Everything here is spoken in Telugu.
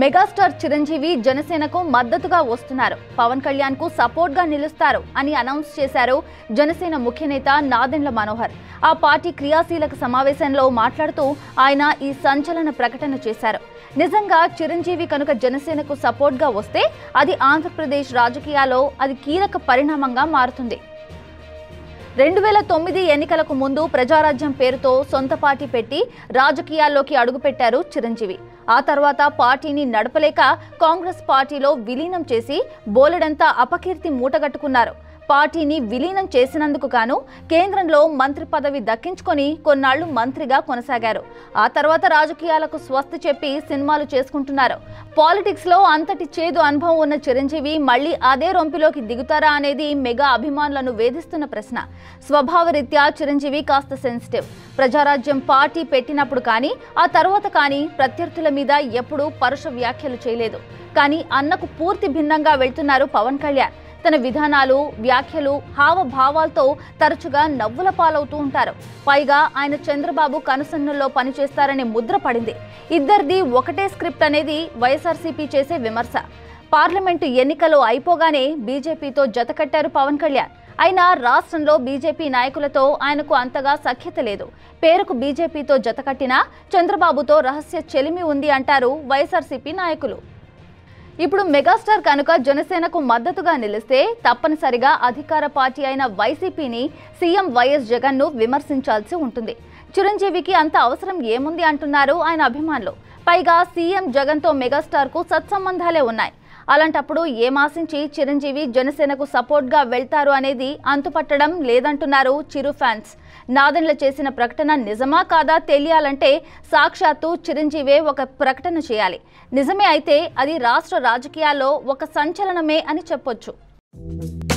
మెగాస్టార్ చిరంజీవి జనసేనకు మద్దతుగా వస్తున్నారు పవన్ కళ్యాణ్ కు సపోర్ట్ గా నిలుస్తారు అని అనౌన్స్ చేశారు జనసేన ముఖ్య నేత నాదెండ్ల మనోహర్ ఆ పార్టీ క్రియాశీలక సమావేశంలో మాట్లాడుతూ ఆయన ఈ సంచలన ప్రకటన చేశారు నిజంగా చిరంజీవి కనుక జనసేనకు సపోర్ట్ గా వస్తే అది ఆంధ్రప్రదేశ్ రాజకీయాల్లో అది కీలక పరిణామంగా మారుతుంది రెండు వేల తొమ్మిది ఎన్నికలకు ముందు ప్రజారాజ్యం పేరుతో సొంత పార్టీ పెట్టి రాజకీయాల్లోకి అడుగుపెట్టారు చిరంజీవి ఆ తర్వాత పార్టీని నడపలేక కాంగ్రెస్ పార్టీలో విలీనం చేసి బోలెడంతా అపకీర్తి మూటగట్టుకున్నారు పార్టీని విలీనం చేసినందుకు గాను కేంద్రంలో మంత్రి పదవి దక్కించుకొని కొన్నాళ్లు మంత్రిగా కొనసాగారు ఆ తర్వాత రాజకీయాలకు స్వస్తి చెప్పి సినిమాలు చేసుకుంటున్నారు పాలిటిక్స్ లో అంతటి చేదు అనుభవం ఉన్న చిరంజీవి మళ్ళీ అదే రొంపిలోకి దిగుతారా అనేది మెగా అభిమానులను వేధిస్తున్న ప్రశ్న స్వభావరీత్యా చిరంజీవి కాస్త సెన్సిటివ్ ప్రజారాజ్యం పార్టీ పెట్టినప్పుడు కానీ ఆ తర్వాత కానీ ప్రత్యర్థుల మీద ఎప్పుడూ పరుష వ్యాఖ్యలు చేయలేదు కానీ అన్నకు పూర్తి భిన్నంగా వెళ్తున్నారు పవన్ కళ్యాణ్ తన విధానాలు వ్యాఖ్యలు హావభావాలతో తరచుగా నవ్వుల పాలవుతూ ఉంటారు పైగా ఆయన చంద్రబాబు కనుసన్నల్లో పనిచేస్తారనే ముద్ర పడింది ఇద్దరిది ఒకటే స్క్రిప్ట్ అనేది వైఎస్ఆర్సీపీ చేసే విమర్శ పార్లమెంటు ఎన్నికలు అయిపోగానే బీజేపీతో జతకట్టారు పవన్ కళ్యాణ్ అయినా రాష్ట్రంలో బీజేపీ నాయకులతో ఆయనకు అంతగా సఖ్యత లేదు పేరుకు బీజేపీతో జతకట్టినా చంద్రబాబుతో రహస్య చెలిమి ఉంది అంటారు వైఎస్ఆర్సీపీ నాయకులు ఇప్పుడు మెగాస్టార్ కనుక జనసేనకు మద్దతుగా నిలిస్తే తప్పనిసరిగా అధికార పార్టీ అయిన వైసీపీని సీఎం వైఎస్ జగన్ను విమర్శించాల్సి ఉంటుంది చిరంజీవికి అంత అవసరం ఏముంది అంటున్నారు ఆయన అభిమానులు పైగా సీఎం జగన్తో మెగాస్టార్కు సత్సంబంధాలే ఉన్నాయి అలాంటప్పుడు ఏం ఆశించి చిరంజీవి జనసేనకు సపోర్ట్గా వెళ్తారు అనేది అంతుపట్టడం లేదంటున్నారు చిరు ఫ్యాన్స్ నాదెండ్ల చేసిన ప్రకటన నిజమా కాదా తెలియాలంటే సాక్షాత్తు చిరంజీవే ఒక ప్రకటన చేయాలి నిజమే అయితే అది రాష్ట్ర రాజకీయాల్లో ఒక సంచలనమే అని చెప్పొచ్చు